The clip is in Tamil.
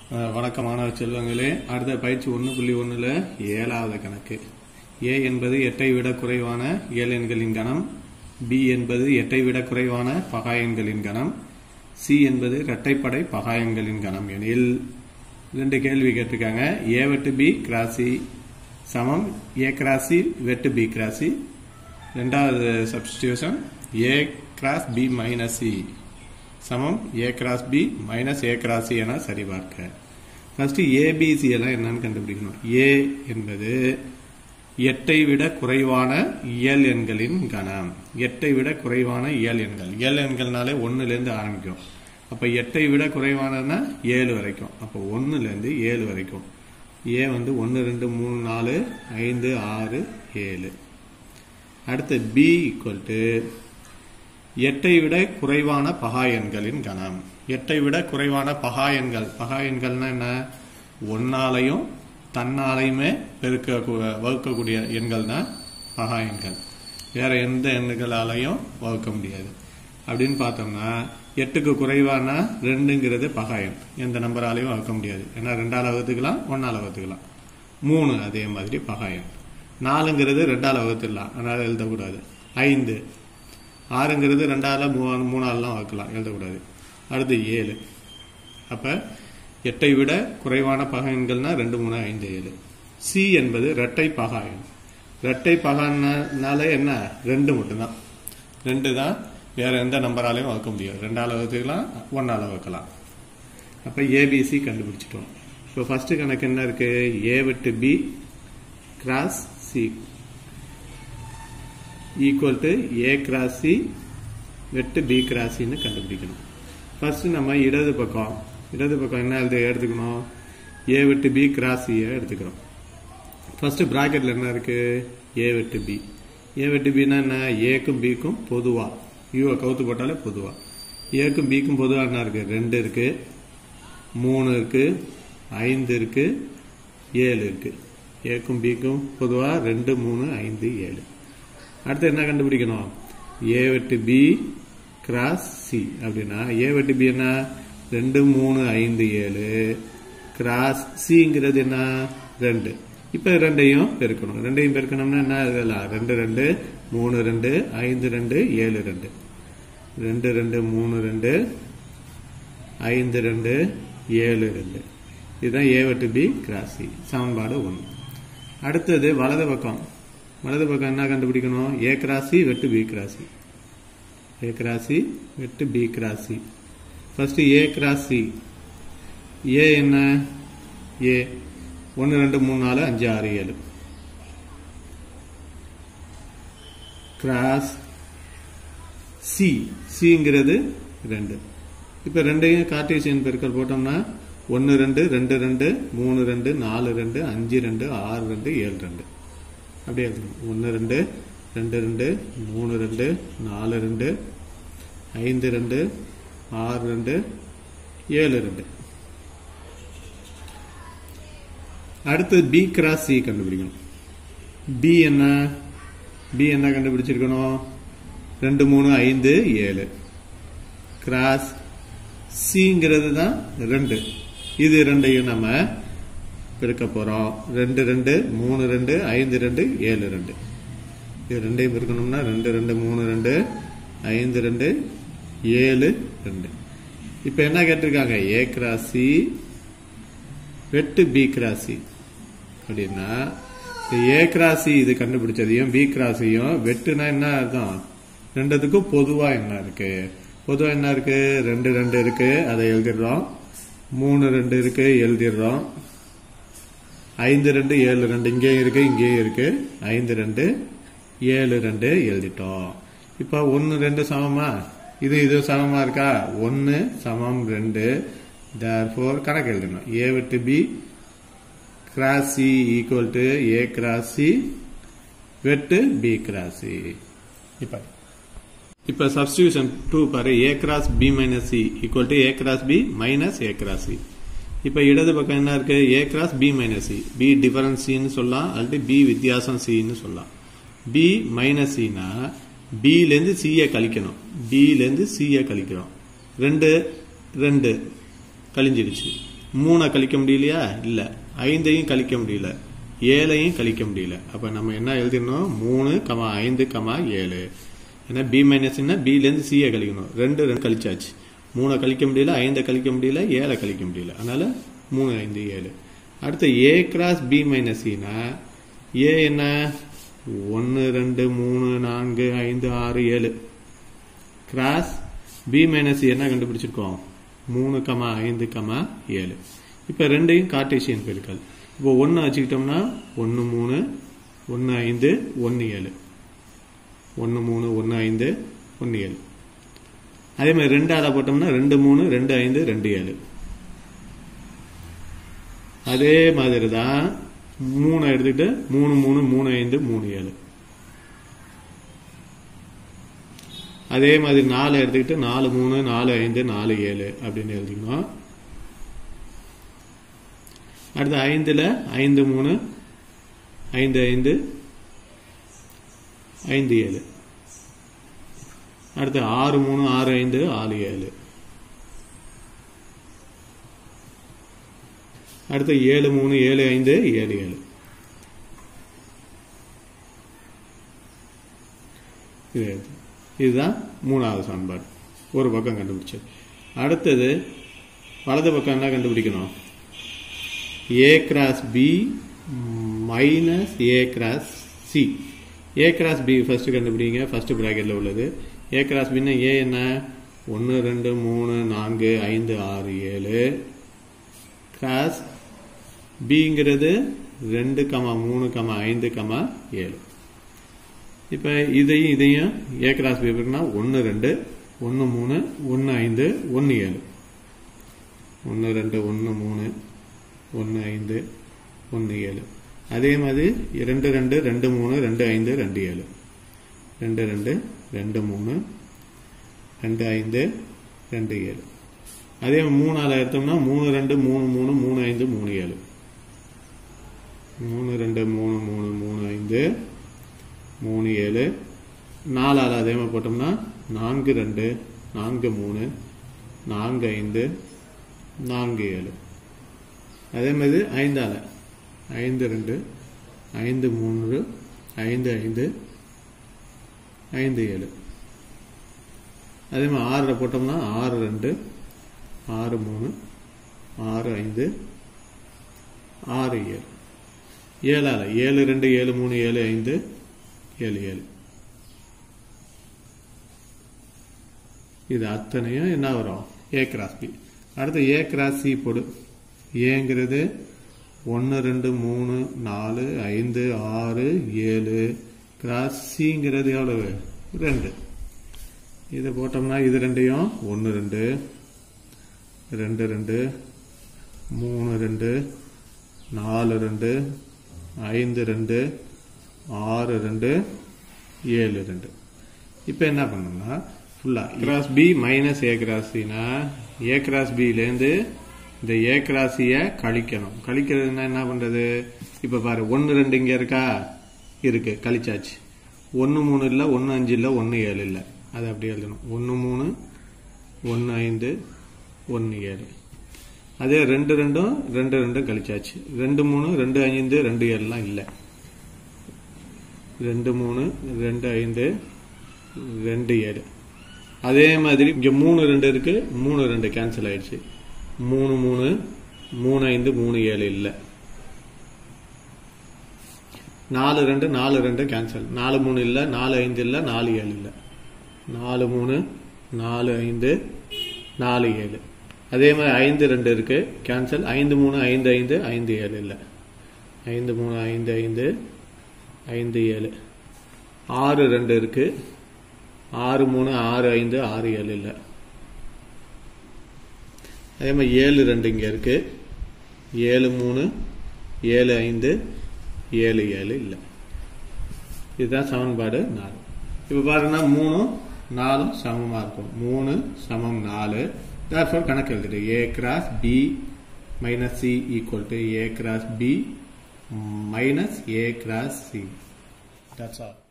அஹ் வணக்கம் மாணவ செல்வங்களே அடுத்த பயிற்சி ஒன்று புள்ளி ஒன்றில் ஏழாவது கணக்கு ஏ என்பது எட்டை விட குறைவான இயல் எண்களின் கணம் பி என்பது எட்டை விட குறைவான பகாயன்களின் கணம் சி என்பது இரட்டைப்படை பகாயன்களின் கணம் எனில் ரெண்டு கேள்வி கேட்டிருக்காங்க ஏ வெட்டு பி கிராசி சமம் ஏ கிராசி வெட்டு பி கிராசி ரெண்டாவது substitution A cross B minus C சமம் A cross B minus A cross C என சரிபார்க்க ஃபர்ஸ்ட் ஏபிசி எல்லாம் என்னன்னு கண்டுபிடிக்கணும் ஏ என்பது எட்டை விட குறைவான இயல் எண்களின் கணம் எட்டை விட குறைவான இயல் எண்கள் இயல் எண்கள்னாலே ஒன்னுலேருந்து ஆரம்பிக்கும் அப்போ எட்டை விட குறைவானதுன்னா ஏழு வரைக்கும் அப்போ ஒன்னுலேருந்து ஏழு வரைக்கும் ஏ வந்து ஒன்று ரெண்டு மூணு நாலு ஐந்து ஆறு ஏழு அடுத்து பி ஈக்குவல் டு எட்டை விட குறைவான பகா எண்களின் கணம் எட்டை விட குறைவான பகா எண்கள் பகா எண்கள்னா என்ன ஒன்னாலையும் தன்னாலையுமே பெருக்க வகுக்கக்கூடிய எண்கள் தான் பகா எண்கள் வேற எந்த எண்களாலையும் வகுக்க முடியாது அப்படின்னு பார்த்தோம்னா எட்டுக்கு குறைவானா ரெண்டுங்கிறது பகா எண் எந்த நம்பராலையும் வகுக்க முடியாது ஏன்னா ரெண்டால வகுத்துக்கலாம் ஒன்னால வகுத்துக்கலாம் மூணு அதே மாதிரி பகா எண் நாலுங்கிறது ரெண்டால வகுத்துடலாம் அதனால எழுதக்கூடாது ஐந்து ஆறுங்கிறது ரெண்டால மூணு மூணாலாம் வகுக்கலாம் எழுதக்கூடாது அடுத்து ஏழு அப்போ எட்டை விட குறைவான பகாயன்கள்னா ரெண்டு மூணு ஐந்து ஏழு சி என்பது இரட்டை பகாயன் இரட்டை பகானால என்ன ரெண்டு மட்டும்தான் ரெண்டு தான் வேற எந்த நம்பராலையும் வகுக்க முடியாது ரெண்டால வகுத்துக்கலாம் ஒன்னால வகுக்கலாம் அப்போ ஏபிசி கண்டுபிடிச்சிட்டோம் இப்போ ஃபர்ஸ்ட் கணக்கு என்ன இருக்கு ஏ விட்டு B cross C equal to A cross C வெட்டு பி கிராஸ் சின்னு கண்டுபிடிக்கணும் ஃபர்ஸ்ட் நம்ம இடது பக்கம் இடது பக்கம் என்ன எழுது எடுத்துக்கணும் ஏ விட்டு பி கிராஸ் சியை எடுத்துக்கிறோம் ஃபர்ஸ்ட் பிராக்கெட்ல என்ன இருக்கு ஏ வெட்டு பி ஏ வெட்டு பின்னா என்ன ஏக்கும் பிக்கும் பொதுவா யூவை கவுத்து போட்டாலே பொதுவா ஏக்கும் பிக்கும் பொதுவா என்ன இருக்கு ரெண்டு இருக்கு மூணு இருக்கு ஐந்து இருக்கு ஏழு இருக்கு ஏக்கும் பிக்கும் பொதுவா ரெண்டு மூணு ஐந்து ஏழு அடுத்து என்ன கண்டுபிடிக்கணும் ஏ வெட்டு பி கிராஸ் சி அப்படின்னா ஏ வெட்டு பி என்ன ரெண்டு மூணு ஐந்து ஏழு கிராஸ் சிங்கிறது என்ன ரெண்டு இப்போ ரெண்டையும் பெருக்கணும் ரெண்டையும் பெருக்கணும்னா என்ன இதெல்லாம் ரெண்டு ரெண்டு மூணு ரெண்டு ஐந்து ரெண்டு ஏழு ரெண்டு ரெண்டு ரெண்டு மூணு ரெண்டு ஐந்து ரெண்டு ஏழு ரெண்டு இதுதான் ஏ வெட்டு பி கிராஸ் சி சமன்பாடு ஒன்று அடுத்தது வலது பக்கம் வலது பக்கம் என்ன கண்டுபிடிக்கணும் ஏ கிராசி வெட்டு பி கிராசி ஏ கிராசி வெட்டு பி கிராசி ஃபர்ஸ்ட் ஏ கிராசி ஏ என்ன ஏ ஒன்று ரெண்டு மூணு நாலு அஞ்சு ஆறு ஏழு கிராஸ் சி சிங்கிறது ரெண்டு இப்போ ரெண்டையும் கார்டீசியன் பெருக்கல் போட்டோம்னா ஒன்று ரெண்டு ரெண்டு ரெண்டு மூணு ரெண்டு நாலு ரெண்டு அஞ்சு ரெண்டு ஆறு ரெண்டு ஏழு ரெண்டு அப்படியே எழுதணும் ஒன்று ரெண்டு ரெண்டு ரெண்டு மூணு ரெண்டு நாலு ரெண்டு ஐந்து ரெண்டு ஆறு ரெண்டு ஏழு ரெண்டு அடுத்து பி கிராஸ் சி கண்டுபிடிக்கணும் பி என்ன பி என்ன கண்டுபிடிச்சிருக்கணும் ரெண்டு மூணு ஐந்து ஏழு கிராஸ் சிங்கிறது தான் ரெண்டு இது ரெண்டையும் நம்ம பெருக்க போறோம் ரெண்டு ரெண்டு மூணு ரெண்டு ஐந்து ரெண்டு ஏழு ரெண்டு இது ரெண்டையும் பெருக்கணும்னா ரெண்டு ரெண்டு மூணு ரெண்டு ஐந்து ரெண்டு ஏழு ரெண்டு இப்போ என்ன கேட்டிருக்காங்க ஏ கிராசி வெட்டு பி கிராசி அப்படின்னா ஏ கிராசி இது கண்டுபிடிச்சதையும் பி கிராசியும் வெட்டுனா என்ன அர்த்தம் ரெண்டுத்துக்கும் பொதுவா என்ன இருக்கு பொதுவா என்ன இருக்கு ரெண்டு ரெண்டு இருக்கு அதை எழுதிடுறோம் மூணு ரெண்டு இருக்கு எழுதிடுறோம் ஐந்து ரெண்டு ஏழு ரெண்டு இங்கேயும் இருக்கு இங்கேயும் இருக்கு ஐந்து ரெண்டு ஏழு ரெண்டு எழுதிட்டோம் இப்போ ஒன்று ரெண்டு சமமா இது இது சமமா இருக்கா ஒன்று சமம் ரெண்டு தேர்ஃபோர் கணக்கு எழுதணும் ஏ விட்டு B cross C equal to A cross C வெட்டு பி கிராஸ் சி இப்போ இப்போ சப்ஸ்டியூஷன் டூ பாரு A cross B minus C equal to A cross B minus A cross C இப்போ இடது பக்கம் என்ன இருக்கு A cross B minus C B difference சின்னு சொல்லலாம் அல்லது பி வித்தியாசம் சின்னு சொல்லலாம் பி மைனஸ் சினா பிலேருந்து சியை கழிக்கணும் பிலேருந்து சியை கழிக்கிறோம் ரெண்டு ரெண்டு கழிஞ்சிடுச்சு மூணை கழிக்க முடியலையா இல்ல ஐந்தையும் கழிக்க முடியல ஏழையும் கழிக்க முடியல அப்ப நம்ம என்ன எழுதிடணும் மூணு கமா ஐந்து கமா ஏழு ஏன்னா பி மைனஸ்னா பிலேருந்து சியை கழிக்கணும் ரெண்டு ரெண்டு கழிச்சாச்சு மூணை கழிக்க முடியல ஐந்தை கழிக்க முடியல ஏழை கழிக்க முடியல அதனால மூணு ஐந்து ஏழு அடுத்து ஏ கிராஸ் பி மைனஸ் சினா ஏ என்ன ஒன்று ரெண்டு மூணு நான்கு ஐந்து ஆறு ஏழு கிராஸ் பி மைனஸ் என்ன கண்டுபிடிச்சிருக்கோம் மூணு கமா ஐந்து கமா ஏழு இப்போ ரெண்டையும் கார்டேசியன் பெருக்கல் இப்போ ஒன்று வச்சுக்கிட்டோம்னா ஒன்று மூணு ஒன்று ஐந்து ஒன்று ஏழு ஒன்று மூணு ஒன்று ஐந்து ஒன்று ஏழு அதே மாதிரி ரெண்டு ஆளை போட்டோம்னா ரெண்டு மூணு ரெண்டு ஐந்து ரெண்டு ஏழு அதே மாதிரி தான் மூணு எடுத்துக்கிட்டு மூணு மூணு மூணு ஐந்து மூணு ஏழு அதே மாதிரி நாலு எடுத்துக்கிட்டு நாலு மூணு நாலு ஐந்து நாலு ஏழு அப்படின்னு எழுதிக்கணும் அடுத்து ஐந்துல ஐந்து மூணு ஐந்து ஐந்து ஐந்து ஏழு அடுத்து ஆறு மூணு ஆறு ஐந்து ஆறு ஏழு அடுத்து ஏழு மூணு ஏழு ஐந்து ஏழு ஏழு இது எழுது. இதுதான் மூணாவது சமன்பாடு ஒரு பக்கம் கண்டுபிடிச்சது அடுத்தது வலது பக்கம் என்ன கண்டுபிடிக்கணும் A cross B minus A cross C A cross B first கண்டுபிடிங்க ஃபர்ஸ்ட் பிராக்கெட்ல உள்ளது ஏ கிராஸ் பின்னா ஏ என்ன ஒன்று ரெண்டு மூணு நான்கு ஐந்து ஆறு ஏழு கிராஸ் பிங்கிறது ரெண்டு கமா மூணு கமா ஐந்து கமா ஏழு இப்போ இதையும் இதையும் ஏ கிராஸ் பி இருக்குன்னா ஒன்று ரெண்டு ஒன்று மூணு ஒன்று ஐந்து ஒன்று ஏழு ஒன்று ரெண்டு ஒன்று மூணு ஒன்று ஐந்து ஒன்று ஏழு அதே மாதிரி ரெண்டு ரெண்டு ரெண்டு மூணு ரெண்டு ஐந்து ரெண்டு ஏழு ரெண்டு ரெண்டு ரெண்டு மூணு ரெண்டு ஐந்து ரெண்டு ஏழு அதே மூணால் எடுத்தோம்னா மூணு ரெண்டு மூணு மூணு மூணு ஐந்து மூணு ஏழு மூணு ரெண்டு மூணு மூணு மூணு ஐந்து மூணு ஏழு நாலால் அதே மாதிரி போட்டோம்னா நான்கு ரெண்டு நான்கு மூணு நான்கு ஐந்து நான்கு ஏழு அதே மாதிரி ஐந்தால ஐந்து ரெண்டு ஐந்து மூன்று ஐந்து ஐந்து ஐந்து ஏழு அதே மாதிரி ஆறில் போட்டோம்னா ஆறு ரெண்டு ஆறு மூணு ஆறு ஐந்து ஆறு ஏழு ஏழால ஏழு ரெண்டு ஏழு மூணு ஏழு ஐந்து ஏழு ஏழு இது அத்தனையும் என்ன வரும் ஏ கிராஸ் பி அடுத்து ஏ கிராஸ் சி போடு ஏங்கிறது ஒன்று ரெண்டு மூணு நாலு ஐந்து ஆறு ஏழு கிராஸ் சிங்கிறது எவ்வளவு ரெண்டு இதை போட்டோம்னா இது ரெண்டையும் ஒன்று ரெண்டு ரெண்டு ரெண்டு மூணு ரெண்டு நாலு ரெண்டு ஐந்து ரெண்டு ஆறு ரெண்டு ஏழு ரெண்டு இப்போ என்ன பண்ணோம்னா ஃபுல்லா cross B minus A cross சினா ஏ கிராஸ் பிலேருந்து இந்த ஏ கிராஸ் சியை கழிக்கணும் கழிக்கிறதுனா என்ன பண்றது இப்போ பாரு ஒன்று ரெண்டு இங்கே இருக்கா இருக்கு கழிச்சாச்சு ஒன்று மூணு இல்லை ஒன்று அஞ்சு இல்லை ஒன்று ஏழு இல்லை அதை அப்படி எழுதணும் ஒன்று மூணு ஒன்று ஐந்து ஒன்று ஏழு அதே ரெண்டு ரெண்டும் ரெண்டு ரெண்டும் கழிச்சாச்சு ரெண்டு மூணு ரெண்டு ஐந்து ரெண்டு ஏழுலாம் இல்லை ரெண்டு மூணு ரெண்டு ஐந்து ரெண்டு ஏழு அதே மாதிரி இங்க மூணு ரெண்டு இருக்கு மூணு ரெண்டு கேன்சல் ஆயிடுச்சு மூணு மூணு மூணு ஐந்து மூணு ஏழு இல்லை நாலு ரெண்டு நாலு ரெண்டு கேன்சல் நாலு மூணு இல்லை நாலு ஐந்து இல்லை நாலு ஏழு இல்லை நாலு மூணு நாலு ஐந்து நாலு ஏழு அதே மாதிரி ஐந்து ரெண்டு இருக்கு கேன்சல் ஐந்து மூணு ஐந்து ஐந்து ஐந்து ஏழு இல்லை ஐந்து மூணு ஐந்து ஐந்து ஐந்து ஏழு ஆறு ரெண்டு இருக்கு ஆறு மூணு ஆறு ஐந்து ஆறு ஏழு இல்லை அதே மாதிரி ஏழு ரெண்டு இங்கே இருக்கு ஏழு மூணு ஏழு ஐந்து ஏழு ஏழு இல்லை இதுதான் சமன்பாடு நாலு இப்போ பாருங்கன்னா மூணும் நாலும் சமமாக இருக்கும் மூணு சமம் நாலு therefore கணக்கு எழுதிட்டு A cross B minus C equal to A cross B minus A cross C that's all